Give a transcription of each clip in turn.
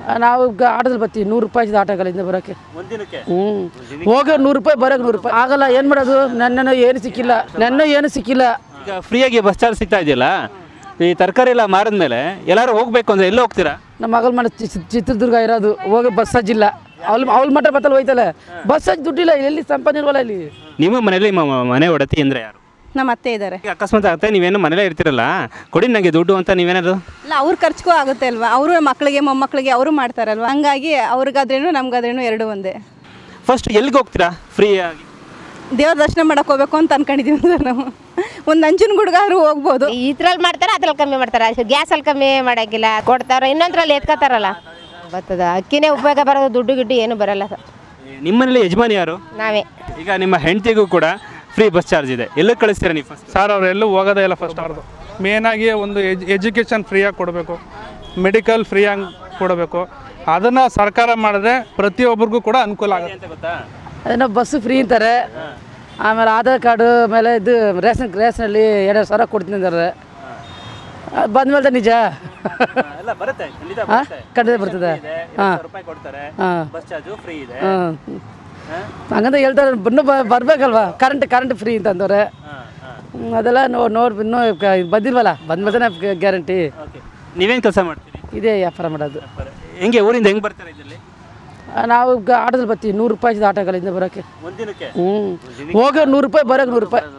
ನಾವು ಗ- ಆಟೋದಲ್ಲಿ ಬರ್ತೀವಿ ನೂರು ರೂಪಾಯಿ ಆಟೋಗಳಿಂದ ಬರೋಕ್ಕೆ ಒಂದಿನಕ್ಕೆ ಹ್ಞೂ ಹೋಗೋ ನೂರು ರೂಪಾಯಿ ಬರೋಕೆ ನೂರು ರೂಪಾಯಿ ಆಗಲ್ಲ ಏನು ಮಾಡೋದು ನನ್ನನ್ನು ಏನು ಸಿಕ್ಕಿಲ್ಲ ನನ್ನ ಏನು ಸಿಕ್ಕಿಲ್ಲ ಈಗ ಫ್ರೀಯಾಗಿ ಬಸ್ ಚಾರ್ಜ್ ಸಿಗ್ತಾ ಇದೆಯಲ್ಲ ಈ ತರಕಾರಿ ಎಲ್ಲ ಮಾರಿದ್ಮೇಲೆ ಎಲ್ಲಾರು ಹೋಗ್ಬೇಕು ಅಂದ್ರೆ ಎಲ್ಲಿ ಹೋಗ್ತೀರಾ ನಮ್ಮ ಮಗಳ ಮನೆ ಚಿ- ಚಿ- ಚಿತ್ರದುರ್ಗ ಇರೋದು ಹೋಗಿ ಬಸ್ ಸಜ್ಜಿಲ್ಲ ಅವ್ಳು ಅವ್ಳ ಮಟ್ಟ ಬತ್ತಲ್ಲ ಹೋಯ್ತಲ್ಲ ಬಸ್ ಸಜ್ಜಿ ದುಡ್ಡಿಲ್ಲ ಎಲ್ಲಿ ಸಂಪಾದನೆ ಇಲ್ವಲ್ಲ ಇಲ್ಲಿ ನಿಮ್ಮ ಮನೇಲಿ ಮ- ಮನೆ ಒಡತಿ ಅಂದ್ರೆ ಯಾರು ನಮ್ಮ ಅತ್ತೆ ಇದ್ದಾರೆ ಈಗ ಅಕಸ್ಮಾತ್ ಆಗುತ್ತೆ ನೀವೇನು ಮನೇಲೇ ಇರ್ತಿರಲ್ಲ ಕೊಡಿ ನನಗೆ ದುಡ್ಡು ಅಂತ ನೀವೇನಾದ್ರು ಇಲ್ಲ ಅವ್ರ ಖರ್ಚಿಗೂ ಆಗುತ್ತೆ ಅಲ್ವಾ ಅವರು ಮಕ್ಕಳಿಗೆ ಮೊಮ್ಮಕ್ಕಳಿಗೆ ಅವರು ಮಾಡ್ತಾರಲ್ವಾ ಹಂಗಾಗಿ ಅವ್ರಿಗಾದ್ರೇನು ನಮ್ಗಾದ್ರೇನು ಎರಡು ಒಂದೇ ಫಸ್ಟ್ ಎಲ್ಲಿಗೆ ಹೋಗ್ತೀರಾ ಫ್ರೀಯಾಗಿ ದೇವ್ರ ದರ್ಶನ ಮಾಡಕ್ಕೆ ಹೋಗ್ಬೇಕು ಅಂತ ಅನ್ಕೊಂಡಿದೀವಿ ಸರ್ ನಾವು ಒಂದು ನಂಜನ ಗುಡ್ಗಾದ್ರು ಹೋಗ್ಬೋದು ಇದ್ರಲ್ಲಿ ಮಾಡ್ತಾರೆ ಅದ್ರಲ್ಲಿ ಕಮ್ಮಿ ಮಾಡ್ತಾರೆ ಗ್ಯಾಸಲ್ಲಿ ಕಮ್ಮಿ ಮಾಡೋಕ್ಕಿಲ್ಲ ಕೊಡ್ತಾರೆ ಇನ್ನೊಂದ್ರಲ್ಲಿ ಎತ್ಕೋತಾರಲ್ಲ ಬರ್ತದ ಅಕ್ಕಿನೇ ಉಪಯೋಗ ಬರೋದು ದುಡ್ಡು ಗಿಡ್ಡು ಏನು ಬರಲ್ಲ ಸರ್ ನಿಮ್ಮ ಮನೇಲಿ ಯಜಮಾನಿ ಯಾರು ನಾವೇ ಈಗ ನಿಮ್ಮ ಹೆಂಡತಿಗೂ ಕೂಡ ಫ್ರೀ ಬಸ್ ಚಾರ್ಜ್ ಇದೆ ಎಲ್ಲೂ ಕಳಿಸ್ತೀರಾ ನೀವು ಫಸ್ಟ್ ಸರ್ ಅವರೆಲ್ಲೂ ಹೋಗೋದೇ ಇಲ್ಲ ಫಸ್ಟ್ ಅವ್ರದ್ದು ಮೇನಾಗಿ ಒಂದು ಎಜ್ ಎಜುಕೇಷನ್ ಫ್ರೀಯಾಗಿ ಕೊಡಬೇಕು ಮೆಡಿಕಲ್ ಫ್ರೀಯಾಗಿ ಕೊಡಬೇಕು ಅದನ್ನು ಸರ್ಕಾರ ಮಾಡಿದ್ರೆ ಪ್ರತಿಯೊಬ್ಬರಿಗೂ ಕೂಡ ಅನುಕೂಲ ಆಗುತ್ತೆ ಅಂತ ಗೊತ್ತಾ ಅದನ್ನ ಬಸ್ಸು ಫ್ರೀ ಅಂತಾರೆ ಆಮೇಲೆ ಆಧಾರ್ ಕಾರ್ಡು ಆಮೇಲೆ ಇದು ರೇಷನ್ ರೇಷನಲ್ಲಿ ಎರಡು ಸಾವಿರ ಕೊಡ್ತೀನಿ ಅಂತಾರೆ ಬಂದ್ಮೇಲೆ ನಿಜ ಎಲ್ಲ ಬರುತ್ತೆ ಖಂಡಿತ ಹಾಂ ಖಂಡಿತ ಬರ್ತದೆ ಹಾಂ ರೂಪಾಯಿ ಕೊಡ್ತಾರೆ ಹಾಂ ಬಸ್ ಚಾರ್ಜು ಫ್ರೀ ಇದೆ ಹಾಂ ಹಂಗಂತ ಹೇಳ್ತಾರೆ ಇನ್ನೂ ಬ ಬರಬೇಕಲ್ವಾ ಕರೆಂಟ್ ಕರೆಂಟ್ ಫ್ರೀ ಅಂತ ಅಂದವ್ರೆ ಹ್ಮ್, ಅದೆಲ್ಲ ನೋ ನೋಡಿ ಇನ್ನೂ ಕ- ಇದು ಬಂದಿಲ್ವಲ್ಲ ಬಂದ್ಮೇಲೆ ಗ್ಯಾರಂಟಿ ಓಕೆ ನೀವೇನು ಕೆಲಸ ಮಾಡ್ತೀರಿ ಇದೇ ವ್ಯಾಪಾರ ಮಾಡೋದು ಹೆಂಗೆ ಊರಿಂದ ಹೆಂಗೆ ಬರ್ತಾರೆ ಇದರಲ್ಲಿ ಆ, ನಾವು ಗ- ಆಟೋದಲ್ಲಿ ಬರ್ತೀವಿ ನೂರು ರೂಪಾಯಿ ಆಟೋಗಳಿಂದ ಬರೋಕ್ಕೆ ಒಂದಿನಕ್ಕೆ ಹ್ಞೂ ಹೋಗೋ ನೂರು ರೂಪಾಯಿ ಬರೋಕೆ ನೂರು ರೂಪಾಯಿ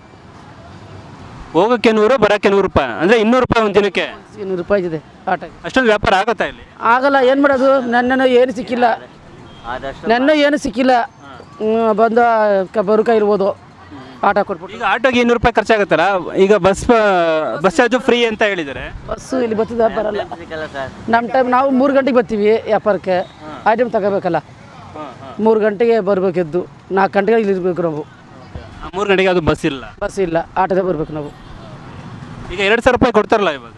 ಹೋಗೋಕ್ಕೆ ನೂರು ಬರೋಕ್ಕೆ ನೂರು ರೂಪಾಯಿ ಅಂದರೆ ಇನ್ನೂರು ರೂಪಾಯಿ ಒಂದು ದಿನಕ್ಕೆ ನೂರು ರೂಪಾಯಿ ಇದೆ ಆಟೋಗೆ ಅಷ್ಟೊಂದು ವ್ಯಾಪಾರ ಆಗುತ್ತಾ ಇಲ್ಲಿ ಆಗಲ್ಲ ಏನು ಮಾಡೋದು ನನ್ನನ್ನು ಏನು ಸಿಕ್ಕಿಲ್ಲ ನನ್ನ ಏನು ಸಿಕ್ಕಿಲ್ಲ ಹ್ಮ್, ಬಂದು ಕ- ಬರೋ ಕೈ ಇರ್ಬೋದು ಆಟೋ ಕೊಟ್ಬಿಟ್ಟು ಈಗ ಆಟೋಗೆ ಇನ್ನೂರು ರೂಪಾಯಿ ಖರ್ಚಾಗುತ್ತಲ್ಲ ಈಗ ಬಸ್ ಬಸ್ ಚಾರ್ಜು ಫ್ರೀ ಅಂತ ಹೇಳಿದ್ದಾರೆ ಬಸ್ಸು ಇಲ್ಲಿ ಬರ್ತದ ಬರಲ್ಲ ನಮ್ಮ ಟೈಮ್ ನಾವು ಮೂರು ಗಂಟೆಗೆ ಬರ್ತೀವಿ ವ್ಯಾಪಾರಕ್ಕೆ ಐಟಮ್ ತಗೋಬೇಕಲ್ಲ ಮೂರು ಗಂಟೆಗೆ ಬರಬೇಕಿದ್ದು ನಾಲ್ಕು ಗಂಟೆಗೆ ಇಲ್ಲಿ ಇರಬೇಕು ನಾವು ಮೂರು ಗಂಟೆಗೆ ಅದು ಬಸ್ ಇಲ್ಲ ಬಸ್ ಇಲ್ಲ ಆಟೋದೇ ಬರಬೇಕು ನಾವು ಈಗ ಎರಡು ಸಾವಿರ ರೂಪಾಯಿ ಕೊಡ್ತಾರಲ್ಲ ಇವಾಗ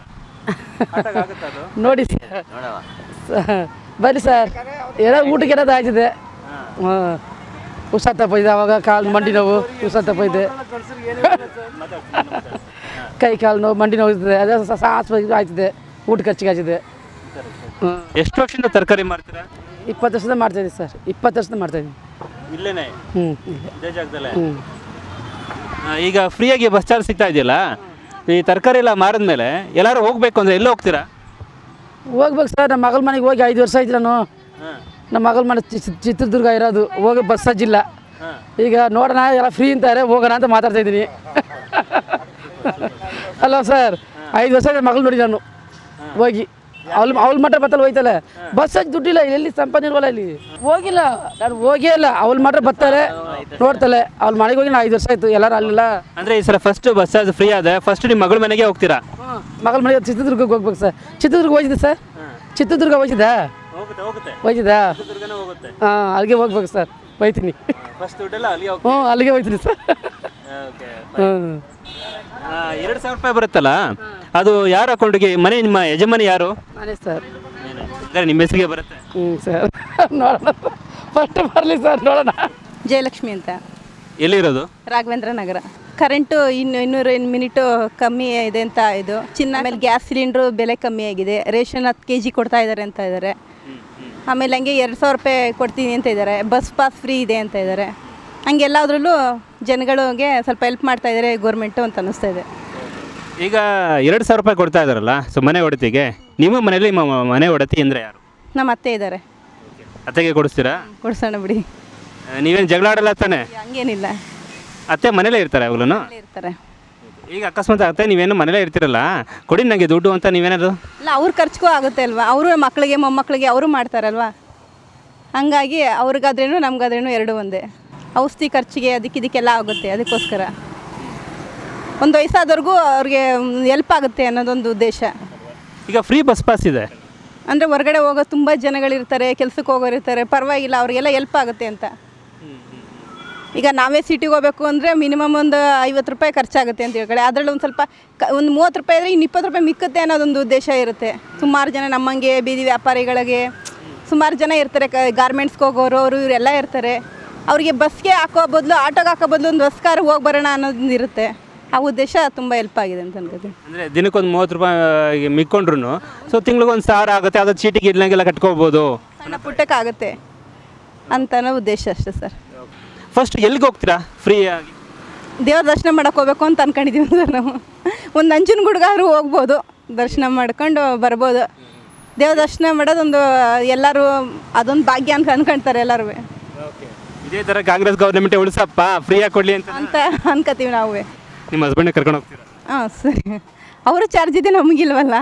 ನೋಡಿ ಸರ್ ಸ- ಬನ್ನಿ ಸರ್ ಏನೋ ಊಟಕ್ಕೆ ಏನಾದ್ರು ಆಯ್ತಿದೆ ಹಾಂ ಹುಷಾರ್ ತಪ್ಪಿದೆ ಅವಾಗ ಕಾಲು ಮಂಡಿ ನೋವು ಹುಷಾರ್ ತಪ್ಪಿದೆ ಕೈ ಕಾಲು ನೋವು ಮಂಡಿ ನೋವು ಇರ್ತದೆ ಅದೇ ಆಸ್ಪತ್ರೆ ಆಯ್ತಿದೆ ಊಟ ಖರ್ಚಿಗೆ ಆಯ್ತಿದೆ ಹ್ಞೂ ಎಷ್ಟು ವರ್ಷದಿಂದ ತರಕಾರಿ ಮಾರ್ತೀರಾ ಇಪ್ಪತ್ತು ವರ್ಷದ ಮಾಡ್ತಾಯಿದ್ದೀವಿ ಸರ್ ಇಪ್ಪತ್ತು ವರ್ಷದ ಮಾಡ್ತಾಯಿದ್ದೀವಿ ಇಲ್ಲೇನೆ ಹ್ಞೂ ಇದೇ ಜಾಗದಲ್ಲೇ ಹ್ಞೂ ಈಗ ಫ್ರೀಯಾಗಿ ಬಸ್ ಚಾರ್ಜ್ ಸಿಗ್ತಾ ಇದೆಯಲ್ಲ ಈ ತರಕಾರಿ ಎಲ್ಲ ಮಾರಿದ್ಮೇಲೆ ಎಲ್ಲಾರು ಹೋಗ್ಬೇಕು ಅಂದ್ರೆ ಎಲ್ಲಿ ಹೋಗ್ತೀರಾ ಹೋಗ್ಬೇಕು ಸರ್ ನಮ್ಮ ಮಗಳ ಮನೆಗೆ ಹೋಗಿ ಐದು ವರ್ಷ ಆಯ್ತು ನಾನು ನಮ್ಮ ಮಗಳ ಮನೆ ಚಿ- ಚಿ- ಚಿತ್ರದುರ್ಗ ಇರೋದು ಹೋಗಿ ಬಸ್ ಸಜ್ಜಿಲ್ಲ ಈಗ ನೋಡೋಣ ಎಲ್ಲ ಫ್ರೀ ಅಂತಾರೆ ಹೋಗೋಣ ಅಂತ ಮಾತಾಡ್ತಾ ಇದ್ದೀನಿ ಅಲ್ಲ ಸರ್ ಐದು ವರ್ಷ ಆಯ್ತು ಮಗಳು ನೋಡಿ ನಾನು ಹೋಗಿ ಅವ್ಳ ಅವ್ಳ ಮಟ್ಟ ಬತ್ತಲ್ಲ ಹೋಯ್ತಲ್ಲ ಬಸ್ ಸಜ್ಜಿ ದುಡ್ಡಿಲ್ಲ ಎಲ್ಲಿ ಸಂಪಾದನೆ ಇಲ್ವಲ್ಲ ಇಲ್ಲಿ ಹೋಗಿಲ್ಲ ನಾನು ಹೋಗೇ ಇಲ್ಲ ಅವಳ ಮಟ್ಟ ಬರ್ತಾರೆ ನೋಡ್ತಾಳೆ ಅವ್ಳ ಮನೆಗೆ ಹೋಗಿ ನಾನು ಐದು ವರ್ಷ ಆಯ್ತು ಎಲ್ಲರೂ ಅಲ್ಲಿಲ್ಲ ಅಂದ್ರೆ ಈ ಸಲ ಫಸ್ಟ್ ಬಸ್ ಚಾರ್ಜ್ ಫ್ರೀ ಆದ ಫಸ್ಟ್ ನಿಮ್ಮ ಮಗಳ ಮನೆಗೆ ಹೋಗ್ತೀರಾ ಮಗಳ ಮನೆಗೆ ಚಿತ್ರದುರ್ಗಕ್ಕೆ ಹೋಗ್ಬೇಕು ಸರ್ ಚಿತ್ರದುರ್ಗ ಹೋಗಿದ್ದೆ ಸರ್ ಚಿತ್ರದುರ್ಗ ಹೋಗಿದ್ದಾ ಹೋಗುತ್ತೆ ಹೋಗುತ್ತೆ ಹೋಗಿದ್ದಾ ಹೋಗುತ್ತೆ ಹಾಂ ಅಲ್ಲಿಗೆ ಹೋಗ್ಬೇಕು ಸರ್ ಹೋಯ್ತೀನಿ ಫಸ್ಟ್ ದುಡ್ಡೆಲ್ಲ ಅಲ್ಲಿ ಹ್ಞೂ ಅಲ್ಲಿಗೆ ಹೋಯ್ತೀನಿ ಸರ್ ಹ್ಞೂ ಎರಡು ಸಾವಿರ ರೂಪಾಯಿ ಬರುತ್ತಲ್ಲ ಅದು ಯಾರ ಅಕೌಂಟಿಗೆ ಮನೆ ನಿಮ್ಮ ಯಜಮಾನಿ ಯಾರು ನಾನೇ ಸರ್ ಅಂದ್ರೆ ನಿಮ್ಮ ಹೆಸರಿಗೆ ಬರುತ್ತೆ ಹ್ಞೂ ಸರ್ ನೋಡೋಣ ಫಸ್ಟ್ ಬರಲಿ ಸರ್ ನೋಡೋಣ ಜಯಲಕ್ಷ್ಮಿ ಅಂತ ಎಲ್ಲಿರೋದು ರಾಘವೇಂದ್ರ ನಗರ ಕರೆಂಟು ಇನ್ನು ಇನ್ನೂರು ಮಿನಿಟು ಕಮ್ಮಿ ಇದೆ ಅಂತ ಇದು ಚಿನ್ನ ಆಮೇಲೆ ಗ್ಯಾಸ್ ಸಿಲಿಂಡ್ರು ಬೆಲೆ ಕಮ್ಮಿ ಆಗಿದೆ ರೇಷನ್ ಹತ್ತು ಕೆ ಜಿ ಕೊಡ್ತಾ ಇದ್ದಾರೆ ಅಂತ ಇದ್ದಾರೆ ಆಮೇಲೆ ಹಂಗೆ ಎರಡು ಸಾವಿರ ರೂಪಾಯಿ ಕೊಡ್ತೀನಿ ಅಂತ ಇದ್ದಾರೆ ಬಸ್ ಪಾಸ್ ಫ್ರೀ ಇದೆ ಅಂತ ಇದ್ದಾರೆ ಹಂಗೆಲ್ಲದ್ರಲ್ಲೂ ಜನಗಳಿಗೆ ಸ್ವಲ್ಪ ಹೆಲ್ಪ್ ಮಾಡ್ತಾ ಇದ್ದಾರೆ ಗೌರ್ಮೆಂಟು ಅಂತ ಅನ್ನಿಸ್ತಾ ಇದೆ ಈಗ ಎರಡು ಸಾವಿರ ರೂಪಾಯಿ ಕೊಡ್ತಾ ಇದಾರಲ್ಲ ಸೊ ಮನೆ ಒಡತಿಗೆ ನಿಮ್ಮ ಮನೇಲಿ ಮ- ಮ- ಮನೆ ಒಡತಿ ಅಂದ್ರೆ ಯಾರು ನಮ್ಮ ಅತ್ತೆ ಇದ್ದಾರೆ ಅತ್ತೆಗೆ ಕೊಡಿಸ್ತೀರಾ ಕೊಡ್ಸೋಣ ಬಿಡಿ ಆ, ನೀವೇನು ಜಗಳ ಆಡಲ್ಲ ತಾನೆ ಹಂಗೇನಿಲ್ಲ ಅತ್ತೆ ಮನೇಲೇ ಇರ್ತಾರೆ ಅವಳು ಅಲ್ಲೇ ಇರ್ತಾರೆ ಈಗ ಅಕಸ್ಮಾತ್ ಅತ್ತೆ ನೀವೇನು ಮನೇಲೇ ಇರ್ತಿರಲ್ಲ ಕೊಡಿ ನನಗೆ ದುಡ್ಡು ಅಂತ ನೀವೇನಾದ್ರು ಇಲ್ಲ ಅವ್ರ ಖರ್ಚಿಗೂ ಆಗುತ್ತೆ ಅಲ್ವಾ ಅವರು ಮಕ್ಕಳಿಗೆ ಮೊಮ್ಮಕ್ಕಳಿಗೆ ಅವರು ಮಾಡ್ತಾರಲ್ವಾ ಹಂಗಾಗಿ ಅವ್ರಿಗಾದ್ರೇನು ನಮ್ಗಾದ್ರೇನು ಎರಡು ಒಂದೇ ಔಷಧಿ ಖರ್ಚಿಗೆ ಅದಕ್ಕೆ ಇದಕ್ಕೆಲ್ಲ ಆಗುತ್ತೆ ಅದಕ್ಕೋಸ್ಕರ ಒಂದು ವಯಸ್ಸಾದವ್ರಿಗೂ ಅವ್ರಿಗೆ ಹೆಲ್ಪ್ ಆಗುತ್ತೆ ಅನ್ನೋದೊಂದು ಉದ್ದೇಶ ಈಗ ಫ್ರೀ ಬಸ್ ಪಾಸ್ ಇದೆ ಅಂದರೆ ಹೊರಗಡೆ ಹೋಗೋ ತುಂಬ ಜನಗಳಿರ್ತಾರೆ ಕೆಲ್ಸಕ್ಕೆ ಹೋಗೋರು ಇರ್ತಾರೆ ಪರವಾಗಿಲ್ಲ ಅವ್ರಿಗೆಲ್ಲ ಹೆಲ್ಪ್ ಆಗುತ್ತೆ ಅಂತ ಈಗ ನಾವೇ ಸಿಟಿಗೆ ಹೋಗ್ಬೇಕು ಅಂದರೆ ಮಿನಿಮಮ್ ಒಂದು ಐವತ್ತು ರೂಪಾಯಿ ಖರ್ಚಾಗುತ್ತೆ ಅಂತ ಹೇಳ್ಕೊಳ್ಳಿ ಅದರಲ್ಲಿ ಒಂದು ಸ್ವಲ್ಪ ಕ ಒಂದು ಮೂವತ್ತು ರೂಪಾಯಿ ಆದರೆ ಇನ್ನು ಇಪ್ಪತ್ತು ರೂಪಾಯಿ ಮಿಕ್ಕುತ್ತೆ ಅನ್ನೋದೊಂದು ಉದ್ದೇಶ ಇರುತ್ತೆ ಸುಮಾರು ಜನ ನಮ್ಮಂಗೆ ಬೀದಿ ವ್ಯಾಪಾರಿಗಳಿಗೆ ಸುಮಾರು ಜನ ಇರ್ತಾರೆ ಕ ಗಾರ್ಮೆಂಟ್ಸ್ಗೆ ಹೋಗೋರು ಅವರು ಇವರೆಲ್ಲ ಇರ್ತಾರೆ ಅವರಿಗೆ ಬಸ್ಗೆ ಹಾಕೋ ಬದಲು ಆಟೋಗೆ ಹಾಕೋ ಬದಲು ಒಂದು ಬಸ್ ಕಾರ್ ಹೋಗಿ ಬರೋಣ ಅನ್ನೋದೊಂದು ಇರುತ್ತೆ ಆ ಉದ್ದೇಶ ತುಂಬ ಹೆಲ್ಪ್ ಆಗಿದೆ ಅಂತ ಅನ್ಕೋತೀನಿ ಅಂದರೆ ದಿನಕ್ಕೊಂದು ಮೂವತ್ತು ರೂಪಾಯಿ ಮಿಕ್ಕೊಂಡ್ರು ಸೊ ತಿಂಗ್ಳಿಗೊಂದು ಸಾವಿರ ಆಗುತ್ತೆ ಅದು ಚೀಟಿಗೆ ಇಲ್ಲಂಗೆಲ್ಲ ಕಟ್ಕೋಬೋದು ಸಣ್ಣ ಪುಟ್ಟಕ್ಕಾಗುತ್ತೆ ಅಂತನೋ ಉದ್ದೇಶ ಅಷ್ಟೇ ಸರ್ ಫಸ್ಟ್ ಎಲ್ಲಿಗೆ ಹೋಗ್ತೀರಾ ಫ್ರೀ ಆಗಿ ದೇವ್ರ ದರ್ಶನ ಮಾಡಕ್ಕೆ ಹೋಗ್ಬೇಕು ಅಂತ ಅನ್ಕೊಂಡಿದ್ದೀವಿ ಸರ್ ನಾವು ಒಂದು ನಂಜನಗೂಡ್ಗಾದ್ರೂ ಹೋಗ್ಬೋದು ದರ್ಶನ ಮಾಡ್ಕೊಂಡು ಬರ್ಬೋದು ದೇವ್ರ ದರ್ಶನ ಮಾಡೋದೊಂದು ಎಲ್ಲರೂ ಅದೊಂದು ಭಾಗ್ಯ ಅಂತ ಅನ್ಕೊಳ್ತಾರೆ ಎಲ್ಲರೂ ಇದೇ ಥರ ಕಾಂಗ್ರೆಸ್ ಗೌರ್ಮೆಂಟೇ ಉಳಿಸಪ್ಪ ಫ್ರೀಯಾಗಿ ಕೊಡಲಿ ಅಂತ ಅಂತ ಅನ್ಕೋತೀವಿ ನಾವು ನಿಮ್ಮ ಹಸ್ಬೆಂಡ್ನ ಕರ್ಕೊಂಡು ಹೋಗ್ತೀರಾ ಹಾಂ ಸರಿ ಅವರು ಚಾರ್ಜ್ ಇದೆ ನಮಗಿಲ್ವಲ್ಲ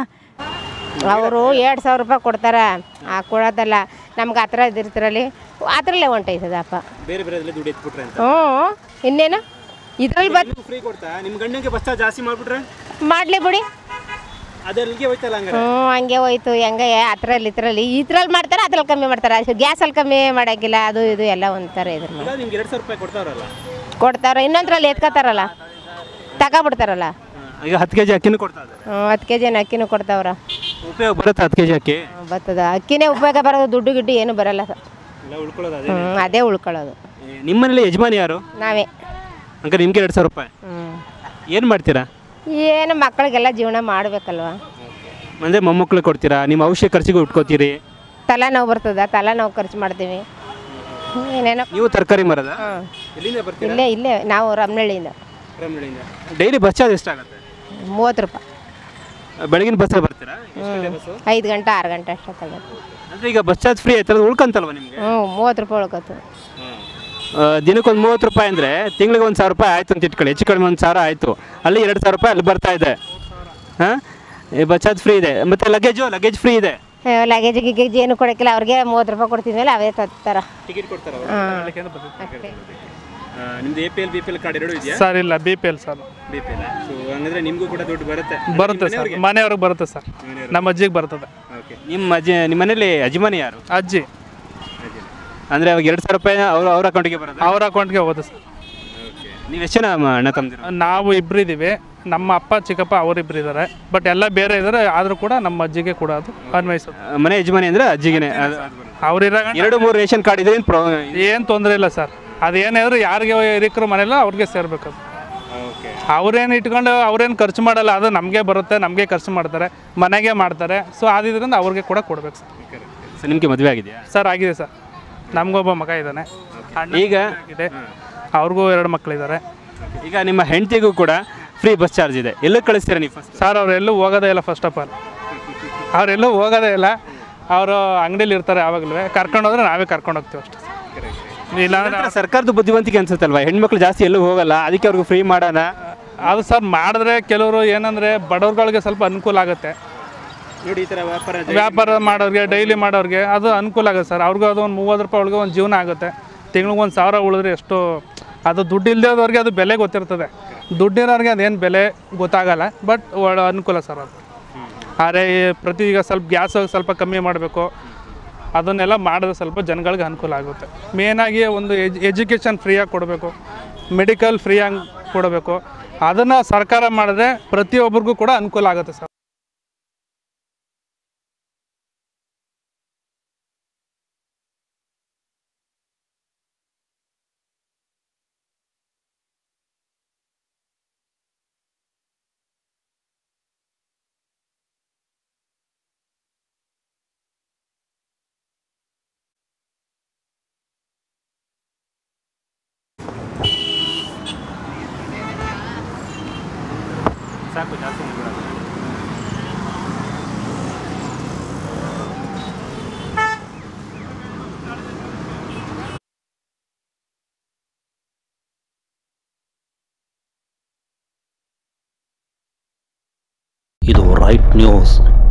ಅವರು ಎರಡು ಸಾವಿರ ರೂಪಾಯಿ ಕೊಡ್ತಾರೆ ಆ ಕೊಡೋದಲ್ಲ ನಮ್ಗೆ ಹತ್ರ ಇದಿರ್ತಿರಲ್ಲಿ ಅದರಲ್ಲೇ ಹೊಂಟೈತದಪ್ಪ ಬೇರೆ ಬೇರೆ ದುಡ್ಡು ಎತ್ಬಿಟ್ರೆ ಅಂತ ಹ್ಞೂ ಇನ್ನೇನು ಇದ್ರಲ್ಲಿ ಬತ್ ಫ್ರೀ ಕೊಡ್ತಾ ನಿಮ್ಮ ಗಂಡನಿಗೆ ಬಸ್ ಜಾಸ್ತಿ ಮಾಡಿಬಿಟ್ರೆ ಮಾಡಲಿ ಬಿಡಿ ಅದಲ್ಲಿಗೆ ಹೋಯ್ತಲ್ಲ ಹಂಗಾರೆ ಹ್ಞೂ ಹಂಗೆ ಹೋಯ್ತು ಹೆಂಗೆ ಹತ್ರಲ್ಲಿ ಇದ್ರಲ್ಲಿ ಇದ್ರಲ್ಲಿ ಮಾಡ್ತಾರೆ ಅದ್ರಲ್ಲಿ ಕಮ್ಮಿ ಮಾಡ್ತಾರೆ ಗ್ಯಾಸಲ್ಲಿ ಕಮ್ಮಿ ಮಾಡೋಕ್ಕಿಲ್ಲ ಅದು ಇದು ಎಲ್ಲ ಒಂಥರ ಇದ್ರ ಮೇಲೆ ಈಗ ನಿಮ್ಗೆ ಎರಡು ಸಾವಿರ ರೂಪಾಯಿ ಕೊಡ್ತಾವ್ರಲ್ಲ ಕೊಡ್ತಾರೆ ಇನ್ನೊಂದ್ರಲ್ಲಿ ಎತ್ಕೋತಾರಲ್ಲ ತಗೊಬಿಡ್ತಾರಲ್ಲ ಈಗ ಹತ್ತು ಕೆ ಜಿ ಅಕ್ಕಿನೂ ಕೊಡ್ತಾ ಇದೆ ಹ್ಞೂ ಹತ್ತು ಕೆ ಜಿನ ಅಕ್ಕಿನೂ ಕೊಡ್ತಾವ್ರ ಉಪಯೋಗ ಬರುತ್ತೆ ಹತ್ತು ಕೆ ಜಿ ಅಕ್ಕಿ ಬರ್ತದ ಅಕ್ಕಿನೇ ಉಪಯೋಗ ಬರೋದು ದುಡ್ಡು ಗಿಡ್ಡು ಏನು ಬರಲ್ಲ ಸರ್ ಎಲ್ಲ ಉಳ್ಕೊಳ್ಳೋದು ಅದೇ ಹ್ಞೂ ಅದೇ ಉಳ್ಕೊಳ್ಳೋದು ನಿಮ್ಮನೇಲಿ ಯಜಮಾನಿ ಯಾರು ನಾವೇ ಹಂಗಾರೆ ನಿಮ್ಗೆ ಎರಡು ಸಾವಿರ ರೂಪಾಯಿ ಹ್ಞೂ ಏನು ಮಾಡ್ತೀರಾ ಏನು ಮಕ್ಕಳಿಗೆಲ್ಲ ಜೀವನ ಮಾಡಬೇಕಲ್ವ ಅಂದರೆ ಮೊಮ್ಮಕ್ಳು ಕೊಡ್ತೀರಾ ನಿಮ್ಮ ಔಷಧ ಖರ್ಚಿಗೆ ಉಟ್ಕೋತೀರಿ ತಲೆನೋವು ಬರ್ತದ ತಲೆನೋವು ಖರ್ಚು ಮಾಡ್ತೀವಿ ಏನೇನೋ ನೀವು ತರಕಾರಿ ಮರದ ಹಾಂ ಎಲ್ಲಿಂದ ಬರ್ತೀರಾ ಇಲ್ಲೇ ಇಲ್ಲೇ ನಾವು ರಮನಹಳ್ಳಿಯಿಂದ ಡೈಲಿ ಬಸ್ ಚಾರ್ಜ್ ಎಷ್ಟಾಗುತ್ತೆ ಮೂವತ್ತು ರೂಪಾಯಿ ಬೆಳಗಿನ ಬಸ್ಸಲ್ಲಿ ಬರ್ತೀರಾ ಹ್ಞೂ ಐದು ಗಂಟೆ ಆರು ಗಂಟೆ ಅಷ್ಟೊತ್ತಾಗುತ್ತೆ ಅಂದರೆ ಈಗ ಬಸ್ ಚಾರ್ಜ್ ಫ್ರೀ ಆಯ್ತಲ್ಲ ಉಳ್ಕಂತಲ್ವ ನಿಮಗೆ ಹ್ಞೂ ಮೂವತ್ತು ರೂಪಾಯಿ ಉಳ್ಕೊತು ದಿನಕ್ಕೊಂದು ಮೂವತ್ತು ರೂಪಾಯಿ ಅಂದರೆ ತಿಂಗಳಿಗೆ ಒಂದು ಸಾವಿರ ರೂಪಾಯಿ ಆಯಿತು ಅಂತ ಇಟ್ಕೊಳ್ಳಿ ಹೆಚ್ಚು ಕಡಿಮೆ ಒಂದು ಸಾವಿರ ಆಯಿತು ಅಲ್ಲಿ ಎರಡು ಸಾವಿರ ರೂಪಾಯಿ ಅಲ್ಲಿ ಬರ್ತಾ ಇದೆ ಹಾಂ ಬಸ್ ಚಾರ್ಜ್ ಫ್ರೀ ಇದೆ ಮತ್ತು ಲಗೇಜು ಲಗೇಜ್ ಫ್ರೀ ಇದೆ ಲಗೇಜ್ ಗಿಗೇಜ್ ಏನು ಕೊಡೋಕ್ಕಿಲ್ಲ ಅವ್ರಿಗೆ ಮೂವತ್ತು ರೂಪಾಯಿ ಕೊಡ್ತಿದ್ಮೇಲೆ ಅವೇ ತರ್ತಾರ ಟಿಕೆಟ್ ಕೊಡ್ತಾರೆ ಹಾಂ ನಿಮ್ದು A P L B P L card ಎರಡು ಇದೆಯಾ ಸರ್ ಇಲ್ಲ B P L sir B P L so ಹಂಗಂದ್ರೆ ನಿಮಗೂ ಕೂಡ ದುಡ್ಡು ಬರುತ್ತೆ ಬರುತ್ತೆ ಸರ್ ಮನೆಯವ್ರಿಗೆ ಬರುತ್ತೆ ಸರ್ ನಮ್ಮ ಅಜ್ಜಿಗೆ ಬರ್ತದೆ ಓಕೆ ನಿಮ್ಮ ಅಜ್ಜಿ ನಿಮ್ಮ ಮನೇಲಿ ಯಜಮಾನಿ ಯಾರು ಅಜ್ಜಿ ಅಂದರೆ ಅವಾಗ ಎರಡು ಸಾವಿರ ರೂಪಾಯಿ ಅವ್ರ ಅವ್ರ ಅಕೌಂಟಿಗೆ ಬರುತ್ತೆ ಅವ್ರ ಅಕೌಂಟ್ಗೆ ಹೋಗುತ್ತೆ ಸರ್ ನೀವು ಎಷ್ಟು ಜನ ಮ- ಅಣ್ಣ ತಮ್ಮದಿರು ನಾವು ಇಬ್ಬರು ಇದ್ದೀವಿ ನಮ್ಮ ಅಪ್ಪ ಚಿಕ್ಕಪ್ಪ ಅವರಿಬ್ಬರು ಇದ್ದಾರೆ ಬಟ್ ಎಲ್ಲ ಬೇರೆ ಇದ್ದಾರೆ ಆದರೂ ಕೂಡ ನಮ್ಮ ಅಜ್ಜಿಗೆ ಕೂಡ ಅದು ಅನ್ವಯಿಸುತ್ತೆ ಮನೆ ಯಜಮಾನಿ ಅಂದರೆ ಅಜ್ಜಿಗೆನೆ ಅವ್ರಿರೋ ಎರಡು ಮೂರು ರೇಷನ್ ಕಾರ್ಡ್ ಇದೆ ಏನು ಪ್ರಾ ಏನು ತೊಂದರೆ ಇಲ್ಲ ಸರ್ ಅದೇನಾದ್ರು ಯಾರಿಗೆ ಹಿರಿಕರು ಮನೆಯಲ್ಲ ಅವ್ರಿಗೆ ಸೇರ್ಬೇಕು ಅದು ಓಕೆ ಅವ್ರೇನು ಇಟ್ಕೊಂಡು ಅವ್ರೇನು ಖರ್ಚು ಮಾಡಲ್ಲ ಅದು ನಮಗೆ ಬರುತ್ತೆ ನಮಗೆ ಖರ್ಚು ಮಾಡ್ತಾರೆ ಮನೆಗೆ ಮಾಡ್ತಾರೆ ಸೊ ಆದ್ರಿಂದ ಅವ್ರಿಗೆ ಕೂಡ ಕೊಡ್ಬೇಕು ಸರ್ ಸೊ ನಿಮಗೆ ಮದುವೆ ಆಗಿದೆಯಾ ಸರ್ ಆಗಿದೆ ಸರ್ ನಮಗೊಬ್ಬ ಮಗ ಇದ್ದಾನೆ ಅಣ್ಣ ಈಗ ಇದೆ ಅವ್ರಿಗೂ ಎರಡು ಮಕ್ಕಳಿದ್ದಾರೆ ಈಗ ನಿಮ್ಮ ಹೆಂಡತಿಗೂ ಕೂಡ ಫ್ರೀ ಬಸ್ ಚಾರ್ಜ್ ಇದೆ ಎಲ್ಲೂ ಕಳಿಸ್ತೀರಾ ನೀವು ಫಸ್ಟ್ ಸರ್ ಅವರೆಲ್ಲೂ ಹೋಗೋದೇ ಇಲ್ಲ ಫಸ್ಟ್ ಆಫ್ ಆಲ್ ಅವರೆಲ್ಲೂ ಹೋಗೋದೇ ಇಲ್ಲ ಅವರು ಅಂಗಡಿಲಿ ಇರ್ತಾರೆ ಯಾವಾಗಲೂ ಕರ್ಕೊಂಡು ಹೋದ್ರೆ ನಾವೇ ಕರ್ಕೊಂಡು ಹೋಗ್ತೀವಿ ಅಷ್ಟೇ ಸರ್ ಇಲ್ಲಾಂದ್ರೆ ಸರ್ಕಾರದ ಬುದ್ಧಿವಂತಿಕೆ ಅನ್ಸುತ್ತಲ್ವಾ ಹೆಣ್ಮಕ್ಳು ಜಾಸ್ತಿ ಎಲ್ಲೂ ಹೋಗಲ್ಲ ಅದಕ್ಕೆ ಅವ್ರಿಗೆ ಫ್ರೀ ಮಾಡೋಣ ಅದು ಸರ್ ಮಾಡಿದ್ರೆ ಕೆಲವರು ಏನಂದರೆ ಬಡವ್ರುಗಳಿಗೆ ಸ್ವಲ್ಪ ಅನುಕೂಲ ಆಗುತ್ತೆ ನೋಡಿ ಈ ಥರ ವ್ಯಾಪಾರ ವ್ಯಾಪಾರ ಮಾಡೋರಿಗೆ ಡೈಲಿ ಮಾಡೋರಿಗೆ ಅದು ಅನುಕೂಲ ಆಗುತ್ತೆ ಸರ್ ಅವ್ರಿಗೂ ಅದು ಒಂದು ಮೂವತ್ತು ರೂಪಾಯಿ ಒಳಗೆ ಒಂದು ಜೀವನ ಆಗುತ್ತೆ ತಿಂಗ್ಳಿಗೆ ಒಂದು ಸಾವಿರ ಉಳಿದ್ರೆ ಎಷ್ಟು ಅದು ದುಡ್ಡು ಇಲ್ಲದವ್ರಿಗೆ ಅದು ಬೆಲೆ ಗೊತ್ತಿರ್ತದೆ ದುಡ್ಡಿರೋರಿಗೆ ಅದೇನು ಬೆಲೆ ಗೊತ್ತಾಗಲ್ಲ ಬಟ್ ಒಳ ಅನುಕೂಲ ಸರ್ ಅದು ಆದರೆ ಈ ಪ್ರತಿ ಈಗ ಸ್ವಲ್ಪ ಗ್ಯಾಸ್ ಸ್ವಲ್ಪ ಕಮ್ಮಿ ಮಾಡಬೇಕು ಅದನ್ನೆಲ್ಲ ಮಾಡಿದ್ರೆ ಸ್ವಲ್ಪ ಜನಗಳಿಗೆ ಅನುಕೂಲ ಆಗುತ್ತೆ ಮೇನಾಗಿ ಒಂದು ಎಜ್ ಎಜುಕೇಷನ್ ಫ್ರೀಯಾಗಿ ಕೊಡಬೇಕು ಮೆಡಿಕಲ್ ಫ್ರೀಯಾಗಿ ಕೊಡಬೇಕು ಅದನ್ನು ಸರ್ಕಾರ ಮಾಡಿದ್ರೆ ಪ್ರತಿಯೊಬ್ಬರಿಗೂ ಕೂಡ ಅನುಕೂಲ ಆಗುತ್ತೆ ಸರ್ ಸಾಕು ಜಾಸ್ತಿ ಹೋಗ್ಬೇಡ. ಇದು ರೈಟ್ ನ್ಯೂಸ್